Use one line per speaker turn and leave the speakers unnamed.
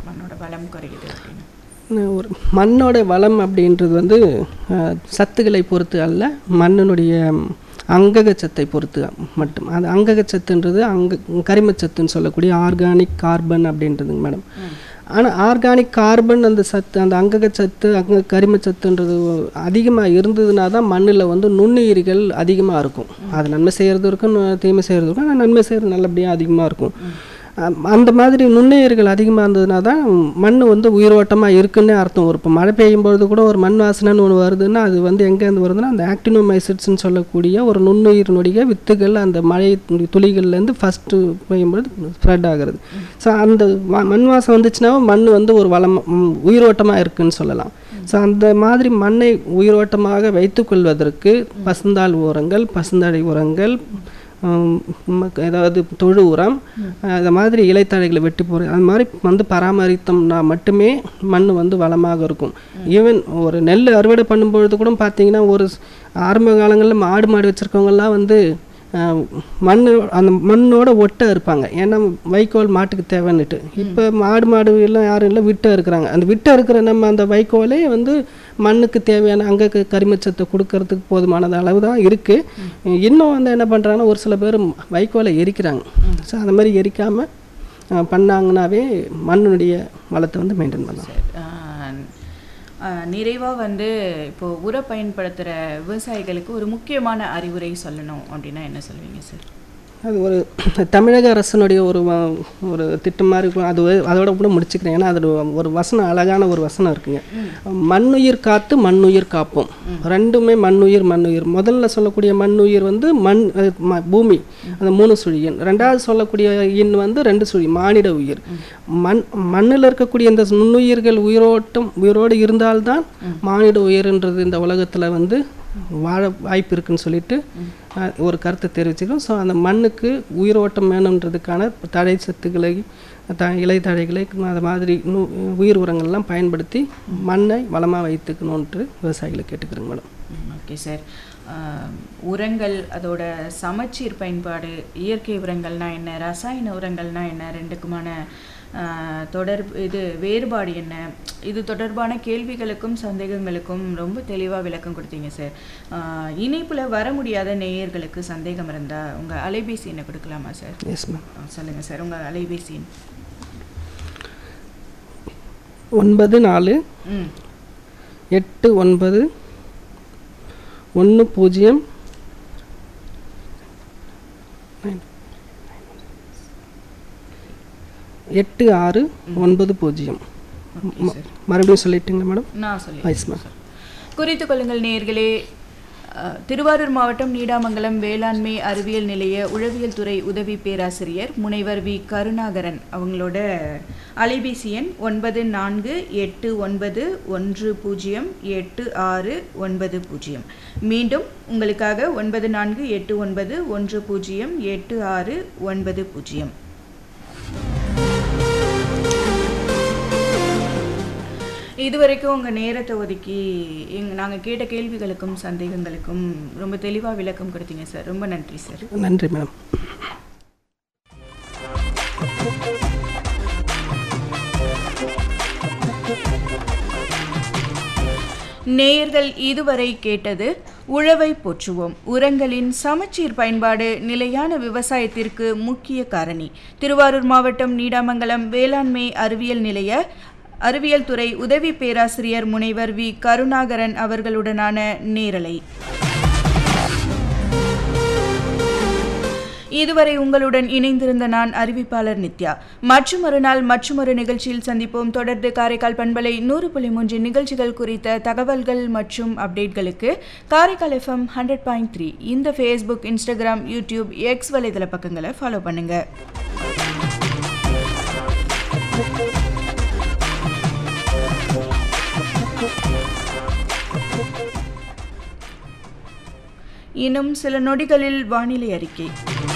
மண்ணோட வளம் குறையுது அப்படின்னு
ஒரு மண்ணோட வளம் அப்படின்றது வந்து அஹ், சத்துக்களை பொறுத்து அல்ல மண்ணினுடைய அங்ககச்சத்தை பொறுத்து மட்டும் அது அங்ககச்சத்துன்றது அங்க கரிமச்சத்துன்னு சொல்லக்கூடிய ஆர்கானிக் கார்பன் அப்படின்றதுங்க மேடம் ஆனால் ஆர்கானிக் கார்பன் அந்த சத்து அந்த அங்ககச்சத்து அங்க கரிமச்சத்துன்றது அதிகமாக இருந்ததுனா தான் மண்ணில் வந்து நுண்ணுயிரிகள் அதிகமாக இருக்கும் அது நன்மை செய்கிறது இருக்கும் நு- தீமை செய்கிறது இருக்கும் ஆனால் நன்மை செய்கிறது நல்லபடியாக அதிகமாக இருக்கும் அம், அந்த மாதிரி நுண்ணுயிர்கள் அதிகமாக இருந்ததுனா தான் மண் வந்து உயிரோட்டமாக இருக்குன்னே அர்த்தம் ஒரு இப்போ மழை பெய்யும் பொழுது கூட ஒரு மண் வாசனைன்னு ஒன்று வருதுன்னா அது வந்து எங்கேருந்து வருதுன்னா அந்த ஆக்டினோமைசிட்ஸ்னு சொல்லக்கூடிய ஒரு நுண்ணுயிரினுடைய வித்துகள் அந்த மழை துளி- துளிகள்லேருந்து ஃபஸ்ட்டு பெய்யும்பொழுது ஸ்ப்ரெட் ஆகிறது ஸோ அந்த வ- மண் வாசம் வந்துச்சுன்னா மண் வந்து ஒரு வளம் ம், உயிரோட்டமாக இருக்குன்னு சொல்லலாம் ஸோ அந்த மாதிரி மண்ணை உயிரோட்டமாக வைத்துக்கொள்வதற்கு பசுந்தாள் உரங்கள் பசுந்தழை உரங்கள் ஹம், மக்க- ஏதாவது தொழு உரம் அது மாதிரி இலைத்தழைகளை வெட்டி போகிற அது மாதிரி வந்து பராமரித்தோம்னா மட்டுமே மண் வந்து வளமாக இருக்கும் ஈவன் ஒரு நெல் அறுவடை பண்ணும்பொழுது கூட பார்த்தீங்கன்னா ஒரு ஸ்- ஆரம்ப காலங்களில் மாடு மாடு வச்சுருக்கவங்கலாம் வந்து அஹ், மண் அந்த மண்ணோட ஒட்ட இருப்பாங்க ஏன்னா வைக்கோல் மாட்டுக்கு தேவைன்னுட்டு இப்போ மாடு மாடு எல்லாம் யாரும் இல்லை விட்ட இருக்கிறாங்க அந்த விட்ட இருக்கிற நம்ம அந்த வைக்கோலே வந்து மண்ணுக்கு தேவையான அங்க க- கரிமச்சத்தை கொடுக்கறதுக்கு போதுமானது அளவு தான் இருக்குது இன்னும் வந்து என்ன பண்ணுறாங்கன்னா ஒரு சில பேர் வைக்கோலை எரிக்கிறாங்க ஸோ அந்த மாதிரி எரிக்காமல் பண்ணாங்கன்னாவே மண்ணுடைய வளத்தை வந்து மெயின்டைன் பண்ணலாம்
நிறைவாக வந்து இப்போ உர பயன்படுத்துகிற விவசாயிகளுக்கு ஒரு முக்கியமான அறிவுரை சொல்லணும் அப்படின்னா என்ன சொல்வீங்க சார்
அது ஒரு தமிழக அரசனுடைய ஒரு வ- ஒரு திட்டம் மாதிரி இருக்கும் அது ஒரு- அதோட கூட முடிச்சுக்கிறேன் ஏன்னா அது ஒரு வசனம் அழகான ஒரு வசனம் இருக்குங்க மண்ணுயிர் காத்து மண்ணுயிர் காப்போம் ரெண்டுமே மண்ணுயிர் மண்ணுயிர் முதல்ல சொல்லக்கூடிய மண்ணுயிர் வந்து மண் அஹ், ம- பூமி அந்த மூணு சுழி எண் ரெண்டாவது சொல்லக்கூடிய எண் வந்து ரெண்டு சுழி மானிட உயிர் மண் மண்ணில் இருக்கக்கூடிய இந்த நுண்ணுயிர்கள் உயிரோட்டம் உயிரோடு இருந்தால்தான் மானிட உயிர்ன்றது இந்த உலகத்தில் வந்து வாழ வாய்ப்பு இருக்குன்னு சொல்லிட்டு அஹ், ஒரு கருத்தை தெரிவிச்சுக்கிறோம் ஸோ அந்த மண்ணுக்கு உயிரோட்டம் வேணுன்றதுக்கான தடை சத்துக்களை த இலை தழைகளை அது மாதிரி நு உயிர் உரங்கள்லாம் பயன்படுத்தி மண்ணை வளமாக வைத்துக்கணுன்ட்டு விவசாயிகளை கேட்டுக்கிறேங்க மேடம்
ஓகே சார் உரங்கள் அதோட சமச்சீர் பயன்பாடு இயற்கை உரங்கள்னா என்ன ரசாயன உரங்கள்னா என்ன ரெண்டுக்குமான ஆஹ், தொடர் இது வேறுபாடு என்ன இது தொடர்பான கேள்விகளுக்கும் சந்தேகங்களுக்கும் ரொம்ப தெளிவாக விளக்கம் கொடுத்தீங்க சார் ஆஹ், இணைப்புல வர முடியாத நேயர்களுக்கு சந்தேகம் இருந்தா உங்க அலைபேசி எண்ணை கொடுக்கலாமா சார்
எஸ் மேம்
ஆ, சொல்லுங்க சார் உங்க அலைபேசி எண்
ஒன்பது நாலு
ம்
எட்டு ஒன்பது ஒன்று பூஜ்ஜியம் எட்டு ஆறு ஒன்பது பூஜ்ஜியம்
ஓகே சார்
மறுபடியும் சொல்லிட்டுங்களா மேடம்
நான் சொல்லி
எஸ் மேம்
குறித்து கொள்ளுங்கள் நேயர்களே அஹ், திருவாரூர் மாவட்டம் நீடாமங்கலம் வேளாண்மை அறிவியல் நிலைய உழவியல் துறை உதவி பேராசிரியர் முனைவர் வி கருணாகரன் அவங்களோட அலைபேசி எண் ஒன்பது நான்கு எட்டு ஒன்பது ஒன்று பூஜ்ஜியம் எட்டு ஆறு ஒன்பது பூஜ்ஜியம் மீண்டும் உங்களுக்காக ஒன்பது நான்கு எட்டு ஒன்பது ஒன்று பூஜ்ஜியம் எட்டு ஆறு ஒன்பது பூஜ்ஜியம் இதுவரைக்கும் உங்கள் நேரத்தை ஒதுக்கி எங் நாங்கள் கேட்ட கேள்விகளுக்கும் சந்தேகங்களுக்கும் ரொம்ப தெளிவாக விளக்கம் கொடுத்தீங்க சார் ரொம்ப நன்றி சார்
நன்றி மேடம்
நேயர்கள் இதுவரை கேட்டது உழவை போற்றுவோம் உரங்களின் சமச்சீர் பயன்பாடு நிலையான விவசாயத்திற்கு முக்கிய காரணி திருவாரூர் மாவட்டம் நீடாமங்கலம் வேளாண்மை அறிவியல் நிலைய அறிவியல் துறை உதவி பேராசிரியர் முனைவர் வி கருணாகரன் அவர்களுடனான நேரலை இதுவரை உங்களுடன் இணைந்திருந்த நான் அறிவிப்பாளர் நித்யா மற்றும் ஒரு நாள் மற்றும் ஒரு நிகழ்ச்சியில் சந்திப்போம் தொடர்ந்து காரைக்கால் பண்பலை நூறு புள்ளி மூன்று நிகழ்ச்சிகள் குறித்த தகவல்கள் மற்றும் அப்டேட்களுக்கு Karaikal FM hundred point three இந்த ஃபேஸ்புக் இன்ஸ்டாகிராம் யூடியூப் எக்ஸ் வலைதள பக்கங்களை ஃபாலோ பண்ணுங்க இன்னும் சில நொடிகளில் வானிலை அறிக்கை